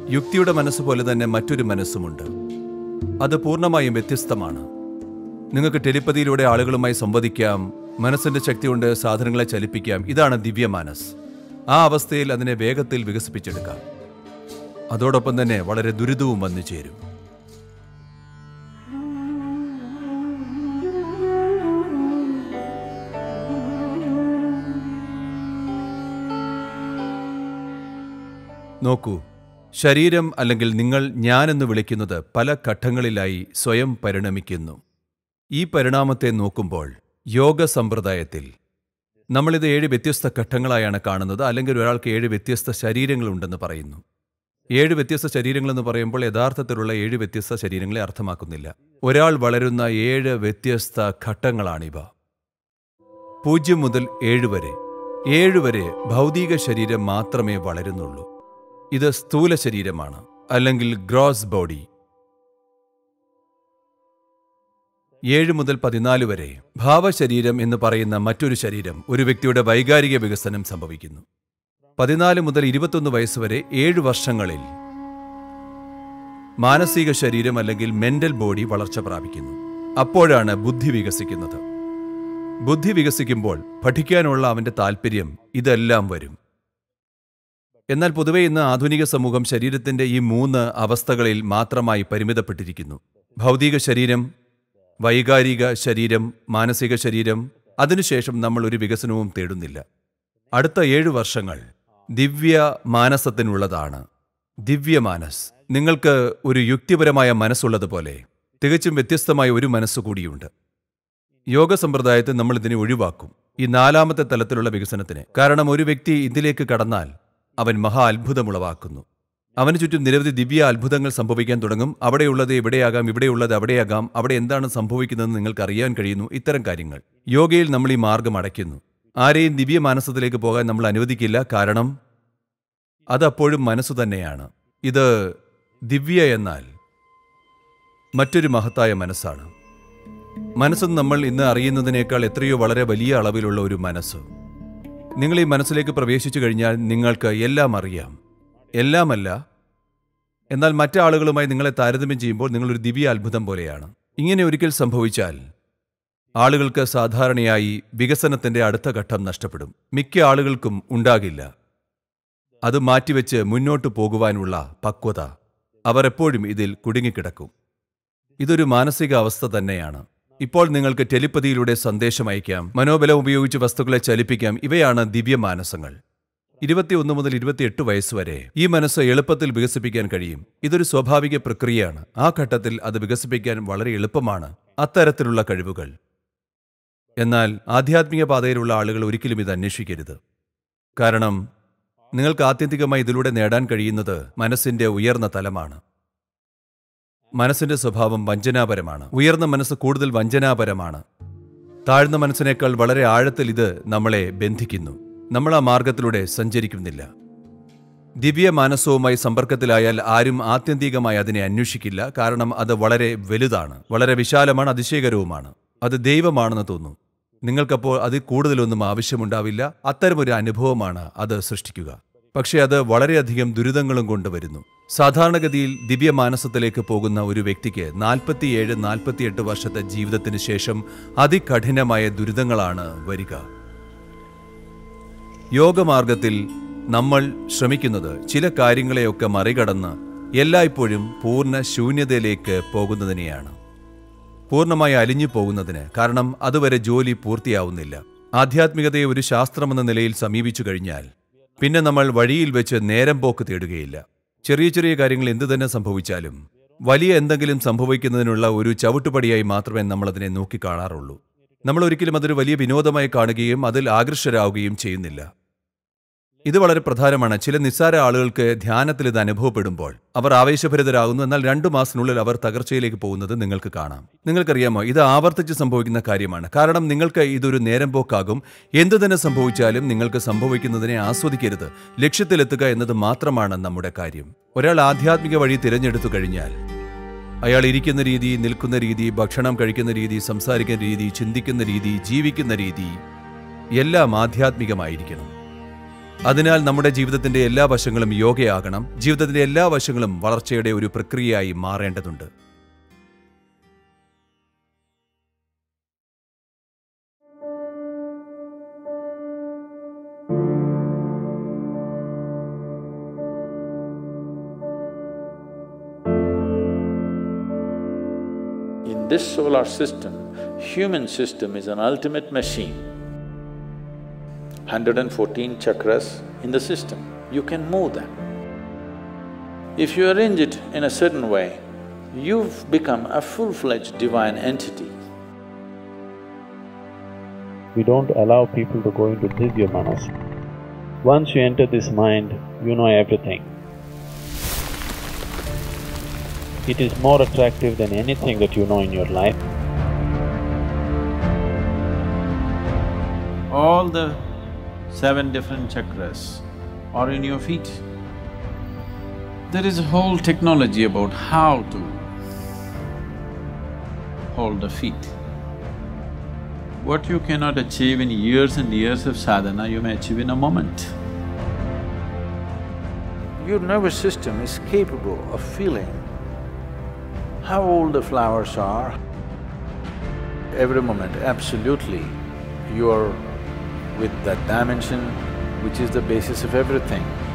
യുക്തിയുടെ മനസ്സ് പോലെ തന്നെ മറ്റൊരു മനസ്സുമുണ്ട് അത് പൂർണ്ണമായും വ്യത്യസ്തമാണ് നിങ്ങൾക്ക് ടെലിപ്പതിയിലൂടെ ആളുകളുമായി സംവദിക്കാം മനസ്സിന്റെ ശക്തി കൊണ്ട് സാധനങ്ങളെ ചലിപ്പിക്കാം ഇതാണ് ദിവ്യമാനസ് ആ അവസ്ഥയിൽ അതിനെ വേഗത്തിൽ വികസിപ്പിച്ചെടുക്കാം അതോടൊപ്പം തന്നെ വളരെ ദുരിതവും വന്നു ചേരും നോക്കൂ ശരീരം അല്ലെങ്കിൽ നിങ്ങൾ ഞാനെന്ന് വിളിക്കുന്നത് പല ഘട്ടങ്ങളിലായി സ്വയം പരിണമിക്കുന്നു ഈ പരിണാമത്തെ നോക്കുമ്പോൾ യോഗ സമ്പ്രദായത്തിൽ നമ്മളിത് ഏഴ് വ്യത്യസ്ത ഘട്ടങ്ങളായാണ് കാണുന്നത് അല്ലെങ്കിൽ ഒരാൾക്ക് ഏഴ് വ്യത്യസ്ത ശരീരങ്ങളുണ്ടെന്ന് പറയുന്നു ഏഴ് വ്യത്യസ്ത ശരീരങ്ങളെന്ന് പറയുമ്പോൾ യഥാർത്ഥത്തിലുള്ള ഏഴ് വ്യത്യസ്ത ശരീരങ്ങളെ അർത്ഥമാക്കുന്നില്ല ഒരാൾ വളരുന്ന ഏഴ് വ്യത്യസ്ത ഘട്ടങ്ങളാണിവ പൂജ്യം മുതൽ ഏഴ് വരെ ഏഴ് വരെ ഭൗതിക ശരീരം മാത്രമേ വളരുന്നുള്ളൂ ഇത് സ്ഥൂല ശരീരമാണ് അല്ലെങ്കിൽ ഗ്രോസ് ബോഡി ഏഴ് മുതൽ പതിനാല് വരെ ഭാവശരീരം എന്ന് പറയുന്ന മറ്റൊരു ശരീരം ഒരു വ്യക്തിയുടെ വൈകാരിക വികസനം സംഭവിക്കുന്നു പതിനാല് മുതൽ ഇരുപത്തൊന്ന് വയസ്സ് വരെ ഏഴ് വർഷങ്ങളിൽ മാനസിക ശരീരം അല്ലെങ്കിൽ മെന്റൽ ബോഡി വളർച്ച പ്രാപിക്കുന്നു അപ്പോഴാണ് ബുദ്ധി വികസിക്കുന്നത് ബുദ്ധി വികസിക്കുമ്പോൾ പഠിക്കാനുള്ള അവന്റെ താല്പര്യം ഇതെല്ലാം വരും എന്നാൽ പൊതുവെ ഇന്ന് ആധുനിക സമൂഹം ശരീരത്തിന്റെ ഈ മൂന്ന് അവസ്ഥകളിൽ മാത്രമായി പരിമിതപ്പെട്ടിരിക്കുന്നു ഭൗതിക ശരീരം വൈകാരിക ശരീരം മാനസിക ശരീരം അതിനുശേഷം നമ്മൾ ഒരു വികസനവും തേടുന്നില്ല അടുത്ത ഏഴു വർഷങ്ങൾ ദിവ്യ മാനസത്തിനുള്ളതാണ് ദിവ്യമാനസ് നിങ്ങൾക്ക് ഒരു യുക്തിപരമായ മനസ്സുള്ളതുപോലെ തികച്ചും വ്യത്യസ്തമായ ഒരു മനസ്സ് കൂടിയുണ്ട് യോഗ സമ്പ്രദായത്തിൽ നമ്മൾ ഇതിനെ ഒഴിവാക്കും ഈ നാലാമത്തെ തലത്തിലുള്ള വികസനത്തിന് കാരണം ഒരു വ്യക്തി ഇതിലേക്ക് കടന്നാൽ അവൻ മഹാ അത്ഭുതമുളവാക്കുന്നു അവന് ചുറ്റും നിരവധി ദിവ്യ അത്ഭുതങ്ങൾ സംഭവിക്കാൻ തുടങ്ങും അവിടെയുള്ളത് ഇവിടെയാകാം ഇവിടെയുള്ളത് അവിടെയാകാം അവിടെ എന്താണ് സംഭവിക്കുന്നതെന്ന് നിങ്ങൾക്ക് അറിയാൻ കഴിയുന്നു ഇത്തരം കാര്യങ്ങൾ യോഗയിൽ നമ്മൾ ഈ മാർഗം അടയ്ക്കുന്നു ആരെയും ദിവ്യ മാനസത്തിലേക്ക് പോകാൻ നമ്മൾ അനുവദിക്കില്ല കാരണം അത് അപ്പോഴും മനസ്സു തന്നെയാണ് ഇത് ദിവ്യ എന്നാൽ മറ്റൊരു മഹത്തായ മനസ്സാണ് മനസ്സ് നമ്മൾ ഇന്ന് അറിയുന്നതിനേക്കാൾ എത്രയോ വളരെ വലിയ അളവിലുള്ള ഒരു മനസ്സ് നിങ്ങൾ ഈ മനസ്സിലേക്ക് പ്രവേശിച്ചു കഴിഞ്ഞാൽ നിങ്ങൾക്ക് എല്ലാം അറിയാം എല്ലാമല്ല എന്നാൽ മറ്റാളുകളുമായി നിങ്ങളെ താരതമ്യം ചെയ്യുമ്പോൾ നിങ്ങളൊരു ദിവ്യ അത്ഭുതം പോലെയാണ് ഇങ്ങനെ ഒരിക്കൽ സംഭവിച്ചാൽ ആളുകൾക്ക് സാധാരണയായി വികസനത്തിന്റെ അടുത്ത ഘട്ടം നഷ്ടപ്പെടും മിക്ക ആളുകൾക്കും ഉണ്ടാകില്ല അത് മാറ്റിവെച്ച് മുന്നോട്ടു പോകുവാനുള്ള പക്വത അവർ എപ്പോഴും ഇതിൽ കുടുങ്ങിക്കിടക്കും ഇതൊരു മാനസിക അവസ്ഥ തന്നെയാണ് ഇപ്പോൾ നിങ്ങൾക്ക് ടെലിപ്പതിയിലൂടെ സന്ദേശം അയക്കാം മനോബലം ഉപയോഗിച്ച് വസ്തുക്കളെ ചലിപ്പിക്കാം ഇവയാണ് ദിവ്യമാനസങ്ങൾ ഇരുപത്തിയൊന്ന് മുതൽ ഇരുപത്തിയെട്ട് വയസ്സ് വരെ ഈ മനസ്സ് എളുപ്പത്തിൽ വികസിപ്പിക്കാൻ കഴിയും ഇതൊരു സ്വാഭാവിക പ്രക്രിയയാണ് ആ ഘട്ടത്തിൽ അത് വികസിപ്പിക്കാൻ വളരെ എളുപ്പമാണ് അത്തരത്തിലുള്ള കഴിവുകൾ എന്നാൽ ആധ്യാത്മിക പാതയിലുള്ള ആളുകൾ ഒരിക്കലും ഇത് അന്വേഷിക്കരുത് കാരണം നിങ്ങൾക്ക് ആത്യന്തികമായി ഇതിലൂടെ നേടാൻ കഴിയുന്നത് മനസ്സിന്റെ ഉയർന്ന തലമാണ് മനസ്സിന്റെ സ്വഭാവം വഞ്ചനാപരമാണ് ഉയർന്ന മനസ്സ് കൂടുതൽ വഞ്ചനാപരമാണ് താഴ്ന്ന മനസ്സിനേക്കാൾ വളരെ ആഴത്തിൽ ഇത് നമ്മളെ ബന്ധിക്കുന്നു നമ്മൾ ആ മാർഗത്തിലൂടെ സഞ്ചരിക്കുന്നില്ല ദിവ്യ മാനസവുമായി സമ്പർക്കത്തിലായാൽ ആരും ആത്യന്തികമായി അതിനെ അന്വേഷിക്കില്ല കാരണം അത് വളരെ വലുതാണ് വളരെ വിശാലമാണ് അതിശയകരവുമാണ് അത് ദൈവമാണെന്ന് തോന്നുന്നു നിങ്ങൾക്കപ്പോൾ അതിൽ കൂടുതലൊന്നും ആവശ്യമുണ്ടാവില്ല അത്തരമൊരു അനുഭവമാണ് അത് സൃഷ്ടിക്കുക പക്ഷേ അത് വളരെയധികം ദുരിതങ്ങളും കൊണ്ടുവരുന്നു സാധാരണഗതിയിൽ ദിവ്യമാനസത്തിലേക്ക് പോകുന്ന ഒരു വ്യക്തിക്ക് നാൽപ്പത്തിയേഴ് നാൽപ്പത്തിയെട്ട് വർഷത്തെ ജീവിതത്തിന് ശേഷം അതികഠിനമായ ദുരിതങ്ങളാണ് വരിക യോഗമാർഗത്തിൽ നമ്മൾ ശ്രമിക്കുന്നത് ചില കാര്യങ്ങളെയൊക്കെ മറികടന്ന് എല്ലായ്പ്പോഴും പൂർണ്ണ ശൂന്യതയിലേക്ക് പോകുന്നതിനെയാണ് പൂർണ്ണമായി അലിഞ്ഞു പോകുന്നതിന് കാരണം അതുവരെ ജോലി പൂർത്തിയാവുന്നില്ല ആധ്യാത്മികതയെ ഒരു ശാസ്ത്രമെന്ന നിലയിൽ സമീപിച്ചു കഴിഞ്ഞാൽ പിന്നെ നമ്മൾ വഴിയിൽ വെച്ച് നേരം പോക്ക് തേടുകയില്ല ചെറിയ ചെറിയ കാര്യങ്ങൾ എന്തു തന്നെ സംഭവിച്ചാലും വലിയ എന്തെങ്കിലും സംഭവിക്കുന്നതിനുള്ള ഒരു ചവിട്ടുപടിയായി മാത്രമേ നമ്മൾ അതിനെ നോക്കിക്കാണാറുള്ളൂ നമ്മൾ ഒരിക്കലും അതൊരു വലിയ വിനോദമായി കാണുകയും അതിൽ ആകർഷരാവുകയും ചെയ്യുന്നില്ല ഇത് വളരെ പ്രധാനമാണ് ചില നിസ്സാര ആളുകൾക്ക് ധ്യാനത്തിൽ ഇത് അനുഭവപ്പെടുമ്പോൾ അവർ ആവേശഭരിതരാകുന്നു എന്നാൽ രണ്ടു മാസത്തിനുള്ളിൽ അവർ തകർച്ചയിലേക്ക് പോകുന്നത് നിങ്ങൾക്ക് കാണാം നിങ്ങൾക്കറിയാമോ ഇത് ആവർത്തിച്ച് സംഭവിക്കുന്ന കാര്യമാണ് കാരണം നിങ്ങൾക്ക് ഇതൊരു നേരം പോക്കാകും എന്തു തന്നെ സംഭവിച്ചാലും നിങ്ങൾക്ക് സംഭവിക്കുന്നതിനെ ആസ്വദിക്കരുത് ലക്ഷ്യത്തിലെത്തുക എന്നത് മാത്രമാണ് നമ്മുടെ കാര്യം ഒരാൾ ആധ്യാത്മിക വഴി തിരഞ്ഞെടുത്തു കഴിഞ്ഞാൽ അയാൾ ഇരിക്കുന്ന രീതി നിൽക്കുന്ന രീതി ഭക്ഷണം കഴിക്കുന്ന രീതി സംസാരിക്കുന്ന രീതി ചിന്തിക്കുന്ന രീതി ജീവിക്കുന്ന രീതി എല്ലാം ആധ്യാത്മികമായിരിക്കണം അതിനാൽ നമ്മുടെ ജീവിതത്തിന്റെ എല്ലാ വശങ്ങളും യോഗയാകണം ജീവിതത്തിന്റെ എല്ലാ വശങ്ങളും വളർച്ചയുടെ ഒരു പ്രക്രിയയായി മാറേണ്ടതുണ്ട് In this solar system, human system is an ultimate machine. 114 chakras in the system, you can move them. If you arrange it in a certain way, you've become a full-fledged divine entity. We don't allow people to go into Divya Manas. Once you enter this mind, you know everything. It is more attractive than anything that you know in your life. All the seven different chakras are in your feet. There is a whole technology about how to hold the feet. What you cannot achieve in years and years of sadhana, you may achieve in a moment. Your nervous system is capable of feeling how old the flowers are. Every moment, absolutely, you are with that dimension which is the basis of everything.